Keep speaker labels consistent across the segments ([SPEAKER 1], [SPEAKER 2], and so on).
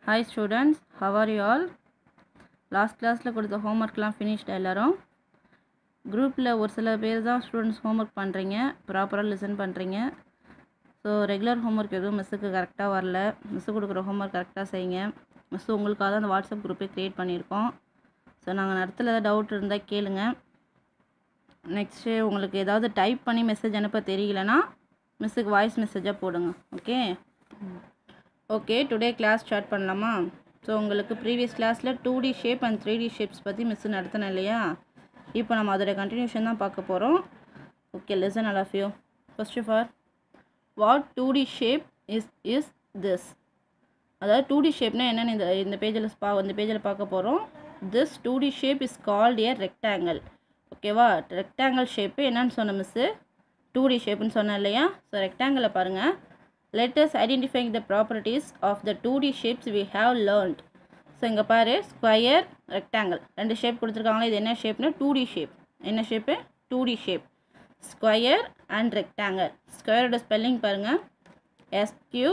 [SPEAKER 1] hi students how are you all last கிளாஸில் கொடுத்த ஹோம்ஒர்க்லாம் finished எல்லாரும் குரூப்பில் ஒரு சில பேர் தான் ஸ்டூடெண்ட்ஸ் ஹோம்ஒர்க் பண்ணுறீங்க ப்ராப்பராக லிசன் பண்ணுறீங்க ஸோ ரெகுலர் ஹோம்ஒர்க் எதுவும் மிஸ்ஸுக்கு கரெக்டாக வரல மிஸ்ஸு கொடுக்குற ஹோம்ஒர்க் கரெக்டாக செய்யுங்க மிஸ்ஸு உங்களுக்காக தான் அந்த வாட்ஸ்அப் குரூப்பே க்ரியேட் பண்ணியிருக்கோம் ஸோ நாங்கள் நடத்துல ஏதாவது டவுட் இருந்தால் கேளுங்க நெக்ஸ்ட்டு உங்களுக்கு ஏதாவது டைப் பண்ணி மெசேஜ் அனுப்ப தெரியலனா மிஸ்ஸுக்கு வாய்ஸ் மெசேஜாக போடுங்க okay okay today class start பண்ணலாமா ஸோ உங்களுக்கு ப்ரீவியஸ் கிளாஸில் two D shape and three D shapes பற்றி மிஸ் நடத்தினேன் இல்லையா இப்போ நம்ம அதோட கண்டினியூஷன் தான் பார்க்க போகிறோம் okay listen all of you first of all what two D shape is is this அதாவது டூ டி ஷேப்னா என்னென்னு இந்த இந்த பேஜில் பா இந்த பேஜில் பார்க்க போகிறோம் this two D shape is called a rectangle ஓகேவா ரெக்டாங்கிள் ஷேப்பு என்னன்னு சொன்ன மிஸ்ஸு டூ டி ஷேப்புன்னு சொன்னேன் இல்லையா ஸோ ரெக்டாங்கிளை பாருங்கள் let us identify the properties of the 2D shapes we have learned so இங்கே பாரு ஸ்கொயர் ரெக்டாங்கிள் ரெண்டு ஷேப் கொடுத்துருக்காங்களா இது என்ன ஷேப்னா டூ டி ஷேப் என்ன shape two D shape square and rectangle ஸ்கொயரோட ஸ்பெல்லிங் பாருங்கள் S Q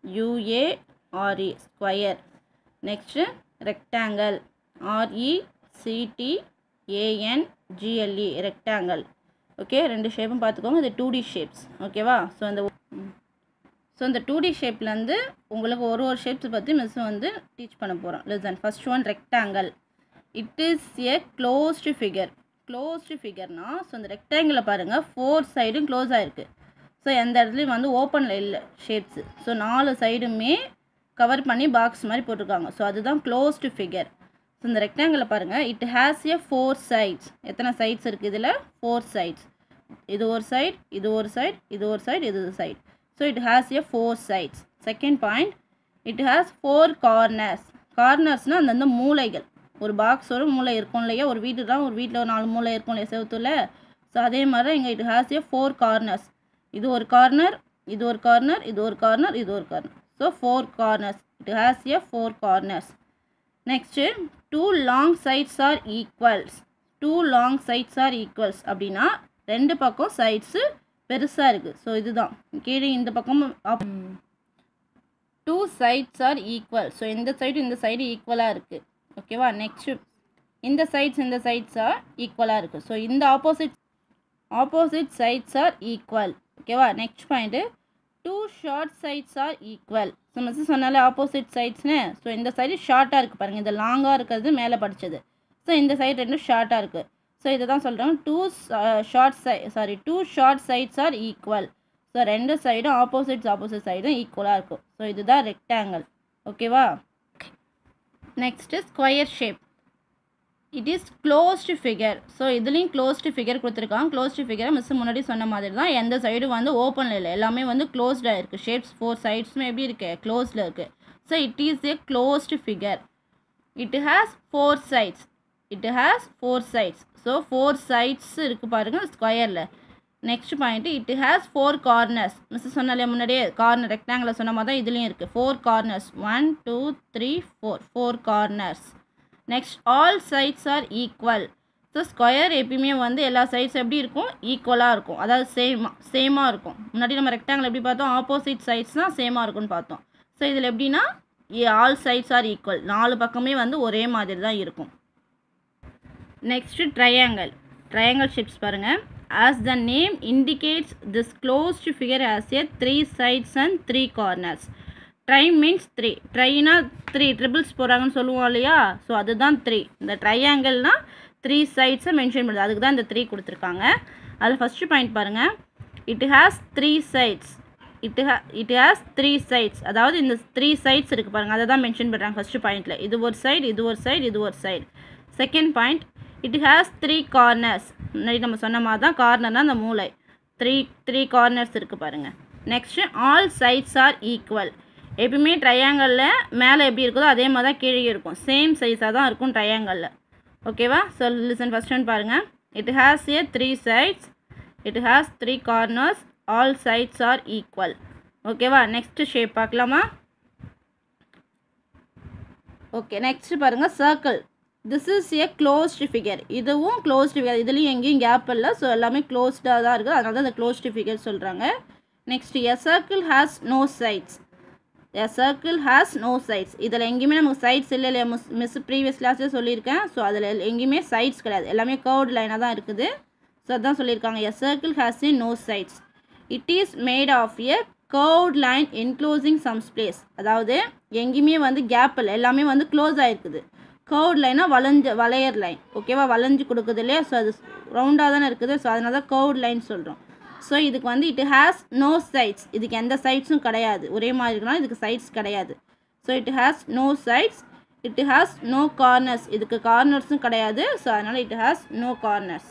[SPEAKER 1] U A R E square next rectangle R E C T A N G L E rectangle okay ரெண்டு ஷேப்பும் பார்த்துக்கோங்க இது டூ டி ஷேப்ஸ் ஓகேவா ஸோ இந்த ஸோ இந்த டூ டி ஷேப்லேருந்து உங்களுக்கு ஒரு ஒரு ஷேப்ஸ் பற்றி மிஸ் வந்து டீச் பண்ண போகிறோம் listen first one rectangle it is a closed figure closed ஃபிகர்னா ஸோ இந்த ரெக்டாங்கிளை பாருங்கள் ஃபோர் சைடும் க்ளோஸ் ஆகிருக்கு ஸோ எந்த இடத்துலையும் வந்து ஓப்பனில் இல்லை ஷேப்ஸு ஸோ நாலு சைடுமே கவர் பண்ணி பாக்ஸ் மாதிரி போட்டிருக்காங்க ஸோ அதுதான் க்ளோஸ்டு ஃபிகர் ஸோ இந்த ரெக்டாங்கிளை பாருங்கள் it has a four sides எத்தனை சைட்ஸ் இருக்குது இதில் ஃபோர் சைட்ஸ் இது ஒரு சைட் இது ஒரு சைட் இது ஒரு சைட் இது ஒரு side so it has a four sides second point it has four corners கார்னர்ஸ்னால் அந்தந்த மூலைகள் ஒரு பாக்ஸோட மூளை இருக்கும் இல்லையா ஒரு வீட்டு தான் ஒரு வீட்டில் ஒரு நாலு மூளை இருக்கும் இல்லையா செவத்துல ஸோ அதே மாதிரி தான் இங்கே it has a four corners இது ஒரு கார்னர் இது ஒரு கார்னர் இது ஒரு கார்னர் இது ஒரு corner so four corners it has a four corners next two long sides are equals two long sides are equals அப்படின்னா ரெண்டு பக்கம் சைட்ஸு பெருசாக இருக்குது ஸோ இதுதான் கீழே இந்த பக்கம் two sides are equal so இந்த சைடு இந்த சைடு ஈக்குவலாக இருக்குது ஓகேவா நெக்ஸ்ட்டு இந்த சைட்ஸ் இந்த சைட்ஸ் ஆர் ஈக்குவலாக இருக்குது ஸோ இந்த opposite opposite sides are equal ஓகேவா next point two short sides are equal so miss சொன்னாலே ஆப்போசிட் சைட்ஸ்னு ஸோ இந்த சைடு ஷார்ட்டாக இருக்குது பாருங்கள் இந்த லாங்காக இருக்கிறது மேலே படித்தது ஸோ இந்த சைடு ரெண்டும் ஷார்ட்டாக இருக்குது ஸோ இதை தான் சொல்கிறோம் டூ ஷார்ட் சை sorry two short sides are equal so ரெண்டு சைடும் ஆப்போசிட்ஸ் ஆப்போசிட் சைடும் ஈக்குவலாக இருக்கும் ஸோ இதுதான் ரெக்டாங்கிள் ஓகேவா next square shape it is closed figure so இதுலேயும் க்ளோஸ்டு ஃபிகர் கொடுத்துருக்காங்க க்ளோஸ்டு ஃபிகரை மிஸ் முன்னாடி சொன்ன மாதிரி தான் எந்த சைடும் வந்து ஓப்பனில் இல்லை எல்லாமே வந்து க்ளோஸ்டாக இருக்குது ஷேப்ஸ் ஃபோர் சைட்ஸுமே எப்படி இருக்கு க்ளோஸில் இருக்குது so it is a closed figure it has four sides it has four sides so four sides இருக்குது பாருங்கள் ஸ்கொயரில் next point it has four corners miss சொன்னாலே முன்னாடியே கார்னர் ரெக்டாங்கில் சொன்ன மாதிரி தான் இதுலேயும் இருக்குது four corners one two three four four corners next all sides are equal so square எப்பயுமே வந்து எல்லா சைட்ஸ் எப்படி இருக்கும் ஈக்குவலாக இருக்கும் அதாவது சேமாக சேமாக இருக்கும் முன்னாடி நம்ம ரெக்டாங்கில் எப்படி பார்த்தோம் ஆப்போசிட் சைட்ஸ் தான் சேமாக இருக்கும்னு பார்த்தோம் ஸோ இதில் எப்படின்னா ஆல் சைட்ஸ் ஆர் ஈக்குவல் நாலு பக்கமே வந்து ஒரே மாதிரி தான் இருக்கும் நெக்ஸ்ட்டு ட்ரையாங்கல் ட்ரையாங்கல் ஷேப்ஸ் பாருங்கள் as the name indicates this closed figure as a three sides and three corners tri means three ட்ரைனா த்ரீ ட்ரிபிள்ஸ் போகிறாங்கன்னு சொல்லுவோம் இல்லையா ஸோ அதுதான் த்ரீ இந்த ட்ரையாங்கிள்னால் த்ரீ சைட்ஸை மென்ஷன் பண்ணுது அதுக்கு தான் இந்த த்ரீ கொடுத்துருக்காங்க அதில் ஃபஸ்ட்டு பாயிண்ட் பாருங்கள் it has three sides it hey it has three sides அதாவது இந்த த்ரீ சைட்ஸ் இருக்குது பாருங்கள் அதை தான் மென்ஷன் பண்ணுறாங்க ஃபஸ்ட்டு பாயிண்டில் இது ஒரு சைடு இது ஒரு சைடு இது ஒரு side second point it has three corners முன்னாடி நம்ம சொன்ன மாதிரி தான் கார்னர்னால் அந்த மூளை த்ரீ த்ரீ கார்னர்ஸ் இருக்குது பாருங்கள் next all sides are equal எப்பயுமே ட்ரையாங்கலில் மேலே எப்படி இருக்குதோ அதே மாதிரி தான் கீழே இருக்கும் சேம் சைஸாக தான் இருக்கும் ட்ரையாங்கலில் ஓகேவா ஸோ லிசன் ஃபஸ்ட் ஒன் பாருங்கள் it has a three sides it has three corners all sides are equal ஓகேவா நெக்ஸ்ட்டு ஷேப் பார்க்கலாமா ஓகே நெக்ஸ்ட்டு பாருங்கள் circle this is a closed figure இதுவும் க்ளோஸ்டு ஃபிகர் இதுலேயும் எங்கேயும் கேப் இல்லை ஸோ எல்லாமே க்ளோஸ்டாக தான் இருக்குது அதனால தான் இந்த க்ளோஸ்டு ஃபிகர் சொல்கிறாங்க next a circle has no sides a circle has no sides இதில் எங்கேயுமே நமக்கு சைட்ஸ் இல்லை இல்லையா மிஸ் மிஸ் ப்ரீவியஸ் கிளாஸே சொல்லியிருக்கேன் ஸோ அதில் எங்கேயுமே சைட்ஸ் கிடையாது எல்லாமே கர்வ்டு லைனாக தான் இருக்குது ஸோ அதான் சொல்லியிருக்காங்க a circle has a no sides it is made of a curved line enclosing some space அதாவது எங்கேயுமே வந்து கேப் இல்லை எல்லாமே வந்து க்ளோஸ் ஆகிருக்குது கர்வ்ட் லைனாக வளைஞ்ச வளையர் லைன் ஓகேவா வளைஞ்சு கொடுக்குது இல்லையா ஸோ அது ரவுண்டாக தானே இருக்குது ஸோ அதனால தான் கர்வ்ட் லைன் சொல்கிறோம் ஸோ இதுக்கு வந்து இட் ஹேஸ் நோ சைட்ஸ் இதுக்கு எந்த சைட்ஸும் கிடையாது ஒரே மாதிரி இருக்கலாம் இதுக்கு சைட்ஸ் கிடையாது so it has no sides it has no corners இதுக்கு கார்னர்ஸும் கிடையாது ஸோ அதனால் it has no corners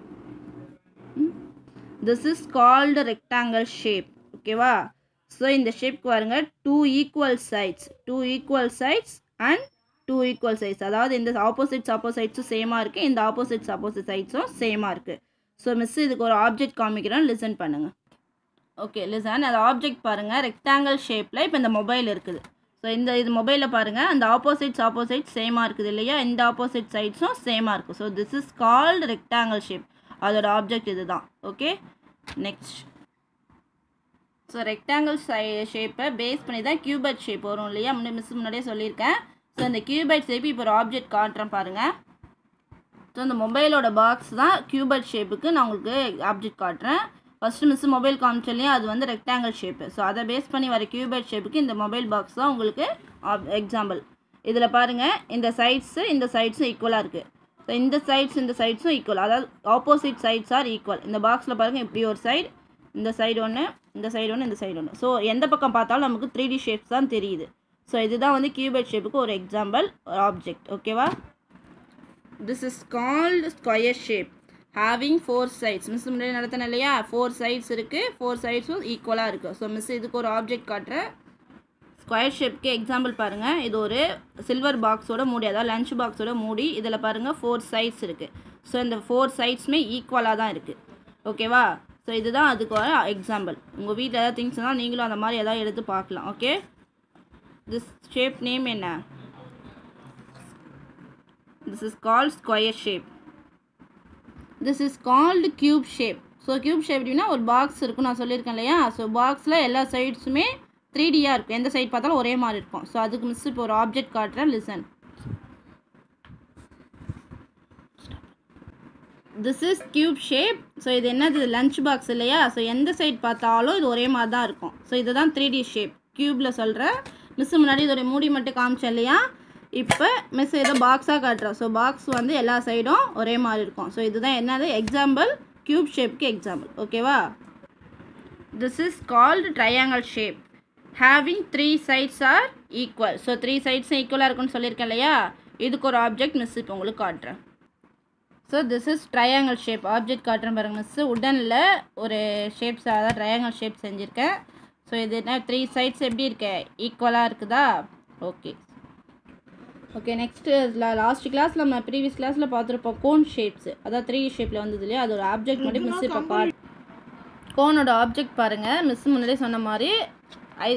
[SPEAKER 1] this is called rectangle shape ஓகேவா ஸோ இந்த ஷேப்க்கு பாருங்க two equal sides two equal sides and two equal sides அதாவது இந்த ஆப்போசிட்ஸ் ஆப்போசிட்ஸும் சேமாக இருக்குது இந்த ஆப்போசிட்ஸ் ஆப்போசிட் சைட்ஸும் சேமாக இருக்குது ஸோ மிஸ் இதுக்கு ஒரு ஆப்ஜெக்ட் காமிக்கிறோம் லிசன் பண்ணுங்கள் ஓகே லிசன் அந்த ஆப்ஜெக்ட் பாருங்கள் ரெக்டாங்கிள் ஷேப்பில் இப்போ இந்த மொபைல் இருக்குது ஸோ இந்த இது மொபைலில் பாருங்கள் அந்த ஆப்போசிட்ஸ் ஆப்போசிட் சேமாக இருக்குது இல்லையா இந்த ஆப்போசிட் சைட்ஸும் சேமாக இருக்குது so this is called rectangle shape அதோட ஆப்ஜெக்ட் இது தான் ஓகே நெக்ஸ்ட் ஸோ ரெக்டாங்கிள் சை ஷேப்பை பேஸ் பண்ணி தான் கியூபைட் ஷேப் வரும் இல்லையா முன்னாடி மிஸ் முன்னாடியே சொல்லியிருக்கேன் ஸோ இந்த கியூபைட் ஷேப் இப்போ ஒரு ஆப்ஜெக்ட் காட்டுறேன் பாருங்கள் ஸோ இந்த மொபைலோட பாக்ஸ் தான் கியூபைட் ஷேப்புக்கு நான் உங்களுக்கு ஆப்ஜெக்ட் காட்டுறேன் ஃபஸ்ட்டு மிஸ் மொபைல் காமிச்சலையும் அது வந்து ரெக்டாங்கிள் ஷேப்பு ஸோ அதை பேஸ் பண்ணி வர கியூபைட் ஷேப்புக்கு இந்த மொபைல் பாக்ஸ் தான் உங்களுக்கு எக்ஸாம்பிள் இதில் பாருங்கள் இந்த சைட்ஸு இந்த சைட்ஸும் ஈக்குவலாக இருக்குது ஸோ இந்த சைட்ஸ் இந்த சைட்ஸும் ஈக்குவல் அதாவது ஆப்போசிட் சைட்ஸ் ஆர் ஈக்குவல் இந்த பாக்ஸில் பாருங்கள் இப்படி ஒரு சைடு இந்த சைடு ஒன்று இந்த சைடு ஒன்று இந்த சைடு ஒன்று ஸோ எந்த பக்கம் பார்த்தாலும் நமக்கு த்ரீ டி ஷேப்ஸ் தான் தெரியுது ஸோ இதுதான் வந்து கியூபைட் ஷேப்புக்கு ஒரு எக்ஸாம்பிள் ஒரு ஆப்ஜெக்ட் ஓகேவா this is called square shape having four sides miss முன்னாடி நடத்தின இல்லையா ஃபோர் சைட்ஸ் இருக்குது ஃபோர் சைட்ஸும் ஈக்குவலாக இருக்குது ஸோ மிஸ் இதுக்கு ஒரு ஆப்ஜெக்ட் காட்டுறேன் ஸ்கொயர் ஷேப்க்கு எக்ஸாம்பிள் பாருங்கள் இது ஒரு சில்வர் பாக்ஸோட மூடி அதாவது லஞ்ச் பாக்ஸோட மூடி இதில் பாருங்கள் ஃபோர் சைட்ஸ் இருக்குது ஸோ இந்த ஃபோர் சைட்ஸுமே ஈக்குவலாக தான் இருக்குது ஓகேவா ஸோ இதுதான் அதுக்கு வர எக்ஸாம்பிள் உங்கள் வீட்டில் ஏதாவது திங்ஸ் இருந்தால் நீங்களும் அந்த மாதிரி எதாவது எடுத்து பார்க்கலாம் ஓகே திஸ் ஷேப் நேம் என்ன this is called square shape this is called cube shape so cube shape எப்படின்னா ஒரு பாக்ஸ் இருக்கும் நான் சொல்லியிருக்கேன் இல்லையா ஸோ பாக்ஸில் எல்லா சைட்ஸுமே த்ரீ டியாக இருக்கும் எந்த சைட் பார்த்தாலும் ஒரே மாதிரி இருக்கும் ஸோ அதுக்கு மிஸ் இப்போ ஒரு ஆப்ஜெக்ட் காட்டுறேன் listen this is cube shape so இது என்னது லஞ்ச் பாக்ஸ் இல்லையா ஸோ எந்த சைட் பார்த்தாலும் இது ஒரே மாதிரி தான் இருக்கும் ஸோ இதுதான் த்ரீ டி ஷேப் க்யூப்பில் சொல்கிறேன் மிஸ் முன்னாடி இதோட மூடி மட்டும் காமிச்சேன் இல்லையா இப்போ மிஸ் ஏதோ பாக்ஸாக காட்டுறோம் ஸோ பாக்ஸ் வந்து எல்லா சைடும் ஒரே மாதிரி இருக்கும் ஸோ இதுதான் என்னது எக்ஸாம்பிள் க்யூப் ஷேப்க்கு எக்ஸாம்பிள் ஓகேவா this is called triangle shape having three sides are equal so three சைட்ஸும் ஈக்குவலாக இருக்குன்னு சொல்லியிருக்கேன் இல்லையா இதுக்கு ஒரு ஆப்ஜெக்ட் மிஸ் இப்போ உங்களுக்கு காட்டுறேன் so this is triangle shape object காட்டுறேன் பாருங்க மிஸ் உடனில் ஒரு ஷேப்ஸ் அதாவது ட்ரையாங்கிள் ஷேப் செஞ்சுருக்கேன் ஸோ இது என்ன த்ரீ சைட்ஸ் எப்படி இருக்கு ஈக்குவலாக இருக்குதா ஓகே ஓகே நெக்ஸ்ட்டு லாஸ்ட் கிளாஸில் நம்ம ப்ரீவியஸ் கிளாஸில் பார்த்துருப்போம் கோன் ஷேப்ஸ் அதாவது த்ரீ ஷேப்பில் வந்தது இல்லையா அதோட ஆப்ஜெக்ட் மட்டும் மிஸ் இப்போ காட் கோனோட ஆப்ஜெக்ட் பாருங்கள் மிஸ் முன்னாடியே சொன்ன மாதிரி I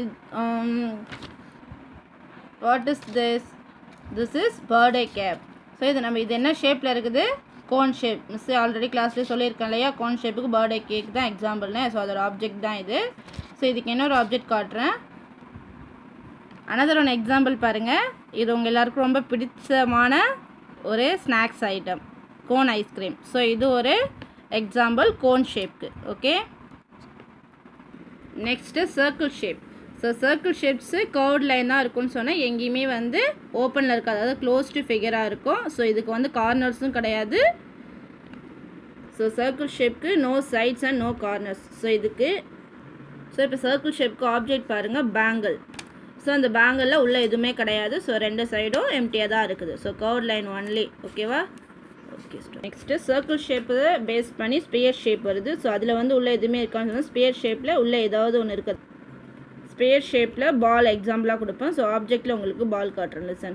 [SPEAKER 1] what is this this is birthday cap so இது நம்ம இது என்ன ஷேப்பில் இருக்குது கோன் ஷேப் மிஸ் ஆல்ரெடி கிளாஸ்லேயே சொல்லியிருக்கேன் இல்லையா கோன் ஷேப்புக்கு பர்த்டே கேக் தான் எக்ஸாம்பிள்னு ஸோ அதோட ஆப்ஜெக்ட் தான் இது ஸோ இதுக்கு இன்னொரு ஆப்ஜெக்ட் காட்டுறேன் அனதர் ஒன் எக்ஸாம்பிள் பாருங்கள் இது உங்கள் எல்லாருக்கும் ரொம்ப பிடிச்சமான ஒரு snacks item cone ice cream so இது ஒரு எக்ஸாம்பிள் கோன் ஷேப்க்கு okay next circle shape so circle shapes curve line தான் இருக்கும்னு சொன்னால் எங்கேயுமே வந்து ஓப்பனில் இருக்காது அதாவது க்ளோஸ்டு ஃபிகராக இருக்கும் ஸோ இதுக்கு வந்து கார்னர்ஸும் கிடையாது ஸோ சர்க்கிள் ஷேப்க்கு no sides and no corners so இதுக்கு ஸோ இப்போ சர்க்கிள் ஷேப்க்கு ஆப்ஜெக்ட் பாருங்கள் பேங்கிள் ஸோ அந்த பேங்கிளில் உள்ள எதுவுமே கிடையாது ஸோ ரெண்டு சைடும் எம்டியாக தான் இருக்குது ஸோ கர்வ் லைன் ஒன்லி ஓகேவா okay next circle shape base பண்ணி ஸ்பியர் ஷேப் வருது ஸோ அதில் வந்து உள்ள எதுவுமே இருக்கான்னு சொன்னால் ஸ்பியர் ஷேப்பில் உள்ள ஏதாவது ஒன்று இருக்குது ஸ்பியர் ஷேப்பில் பால் எக்ஸாம்பிளாக கொடுப்பேன் ஸோ ஆப்ஜெக்டில் உங்களுக்கு பால் காட்டுறேன் லிசன்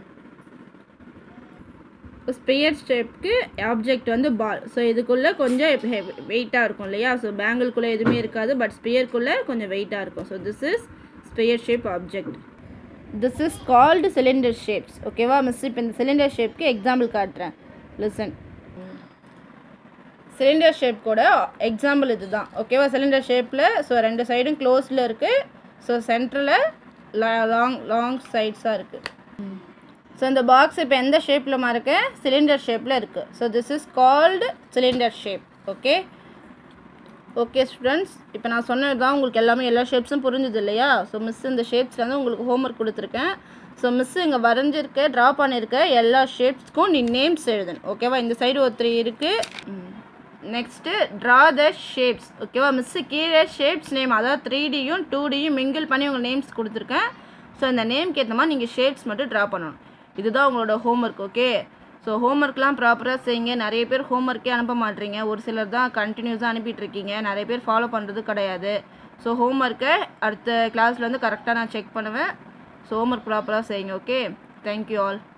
[SPEAKER 1] ஸ்பியர் ஷேப்க்கு ஆப்ஜெக்ட் வந்து பால் ஸோ இதுக்குள்ளே கொஞ்சம் வெயிட்டாக இருக்கும் இல்லையா ஸோ பேங்கிள்குள்ளே எதுவுமே இருக்காது பட் ஸ்பியர்க்குள்ளே கொஞ்சம் வெயிட்டாக இருக்கும் so this is sphere shape object this is called cylinder shapes ஓகேவா மிஸ் இப்போ இந்த சிலிண்டர் ஷேப்க்கு எக்ஸாம்பிள் காட்டுறேன் லிசன் சிலிண்டர் ஷேப் கூட எக்ஸாம்பிள் இது தான் ஓகேவா சிலிண்டர் ஷேப்பில் ஸோ ரெண்டு சைடும் க்ளோஸில் இருக்குது ஸோ சென்டரில் லாங் லாங் சைட்ஸாக இருக்குது ஸோ இந்த பாக்ஸ் இப்போ எந்த ஷேப்பில் இருக்கு சிலிண்டர் ஷேப்பில் இருக்குது so this is called cylinder shape okay okay students இப்போ நான் சொன்னது தான் உங்களுக்கு எல்லாமே எல்லா ஷேப்ஸும் புரிஞ்சுது இல்லையா ஸோ மிஸ் இந்த ஷேப்ஸில் வந்து உங்களுக்கு ஹோம்ஒர்க் கொடுத்துருக்கேன் ஸோ மிஸ் இங்கே வரைஞ்சிருக்க ட்ரா பண்ணியிருக்க எல்லா ஷேப்ஸ்க்கும் நீ நேம்ஸ் எழுதணும் ஓகேவா இந்த சைடு ஒரு த்ரீ இருக்குது நெக்ஸ்ட்டு ட்ரா த ஷேப்ஸ் ஓகேவா மிஸ்ஸு கீழே ஷேப்ஸ் நேம் அதாவது த்ரீ டியும் டூ டியும் மிங்கிள் பண்ணி உங்கள் நேம்ஸ் கொடுத்துருக்கேன் ஸோ இந்த நேம்க்கு ஏற்ற மாதிரி நீங்கள் ஷேப்ஸ் மட்டும் ட்ரா பண்ணணும் இதுதான் உங்களோட ஹோம்ஒர்க் ஓகே ஸோ ஹோம்ஒர்க்லாம் ப்ராப்பராக செய்யுங்க நிறைய பேர் ஹோம்ஒர்க்கே அனுப்ப மாட்டீங்க ஒரு சிலர் தான் கண்டினியூஸாக அனுப்பிட்டு இருக்கீங்க நிறைய பேர் ஃபாலோ பண்ணுறது கிடையாது ஸோ ஹோம்ஒர்க்கை அடுத்த கிளாஸில் வந்து கரெக்டாக நான் செக் பண்ணுவேன் ஸோ ஹோம்ஒர்க் ப்ராப்பராக செய்யுங்க ஓகே தேங்க்யூ ஆல்